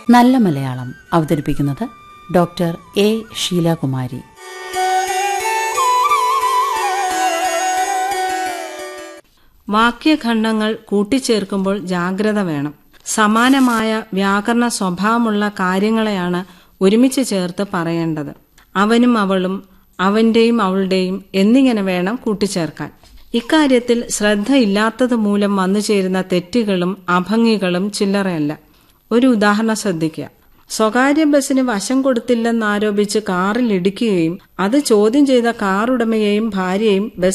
നല്ല മലയാളം അവതരിപ്പിക്കുന്നത് doctor A Sheelakumari വാക്യഖണ്ഡങ്ങൾ കൂട്ടിച്ചേർക്കുമ്പോൾ ജാഗ്രത വേണം സമാനമായ വ്യാകരണ സ്വഭാവമുള്ള കാര്യങ്ങളെയാണ് ഒരുമിച്ച് ചേർത്ത് പറയേണ്ടത് അവനും അവളും അവന്റെയും അവളുടെയും എന്നിങ്ങനെ വേണം കൂട്ടിച്ചേർക്കാൻ ഇക്കാര്യത്തിൽ ശ്രദ്ധയില്ലാത്തത് മൂലം വന്നു ചേരുന്ന തെറ്റുകളും അഭംഗികളും ചില്ലറയല്ല ഒരു ഉദാഹരണം ശ്രദ്ധിക്കുക സ്വകാര്യ ബസ്സിന് വശം കൊടുത്തില്ലെന്നാരോപിച്ച് കാറിൽ ഇടിക്കുകയും അത് ചോദ്യം ചെയ്ത കാർ ഉടമയെയും ഭാര്യയെയും ബസ്